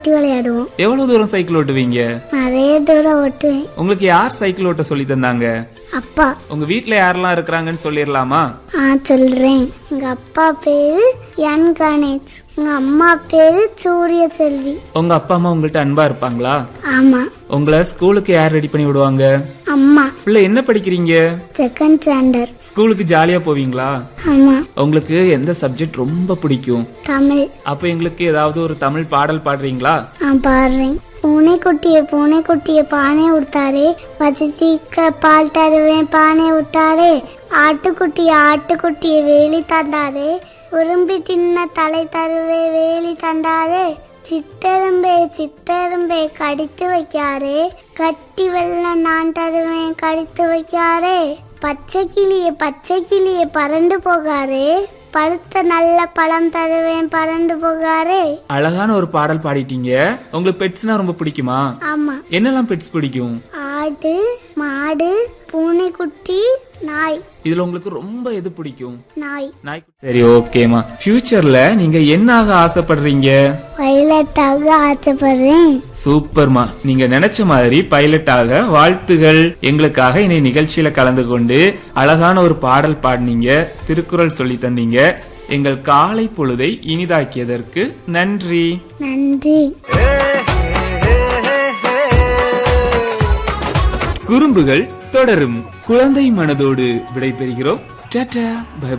சுத்தி விளையாடுவோம் எவ்வளவு தூரம் சைக்கிள் ஓட்டுவீங்க நிறைய தூரம் ஓட்டுவேன் உங்களுக்கு யார் சைக்கிள் ஓட்ட சொல்லி தந்தாங்க அப்பா உங்க வீட்ல யாரெல்லாம் இருக்கிறாங்கன்னு சொல்லிடலாமா ஆ சொல்றேன் எங்க அப்பா பேரு என் கணேஷ் எங்க அம்மா பேரு சூரிய செல்வி உங்க அப்பா அம்மா உங்கள்ட்ட அன்பா இருப்பாங்களா ஆமா உங்களை ஸ்கூலுக்கு யார் ரெடி பண்ணி விடுவாங்க அம்மா பிள்ளை என்ன படிக்கிறீங்க செகண்ட் ஸ்டாண்டர்ட் ஸ்கூலுக்கு ஜாலியா போவீங்களா ஆமா உங்களுக்கு எந்த சப்ஜெக்ட் ரொம்ப பிடிக்கும் தமிழ் அப்ப எங்களுக்கு ஏதாவது ஒரு தமிழ் பாடல் பாடுறீங்களா நான் பாடுறேன் பூனைக்குட்டிய பூனைக்குட்டிய பானை விட்டாரே பசிக்க பால் தருவேன் பானை விட்டாரே ஆட்டுக்குட்டிய ஆட்டுக்குட்டிய வேலி தந்தாரே உரும்பி தின்ன தலை தருவே வேலி தந்தாரே சிட்டெரும்பே சிட்டெரும்பே கடித்து வைக்காரே கட்டி வெள்ளம் நான் தருவேன் கடித்து வைக்காரே பச்சை கிளிய பச்சை கிளிய பறந்து போகாரே பழுத்த நல்ல பழம் தருவேன் பறந்து போகாரே அழகான ஒரு பாடல் பாடிட்டீங்க உங்களுக்கு பெட்ஸ்னா ரொம்ப பிடிக்குமா ஆமா என்னெல்லாம் பெட்ஸ் பிடிக்கும் ஆடு மாடு பூனைக்குட்டி நாய் இதுல உங்களுக்கு ரொம்ப எது பிடிக்கும் நாய் நாய் சரி ஓகேமா ஃபியூச்சர்ல நீங்க என்ன ஆக ஆசைப்படுறீங்க பைலட்டாக ஆசைப்படுறேன் சூப்பர்மா நீங்க நினைச்ச மாதிரி பைலட் ஆக வாழ்த்துகள் எங்களுக்காக இனி நிகழ்ச்சியில கலந்து கொண்டு அழகான ஒரு பாடல் பாடினீங்க திருக்குறள் சொல்லி தந்தீங்க எங்கள் காலை பொழுதை இனிதாக்கியதற்கு நன்றி நன்றி குறும்புகள் தொடரும் குழந்தை மனதோடு விடைபெறுகிறோம் டாடா பை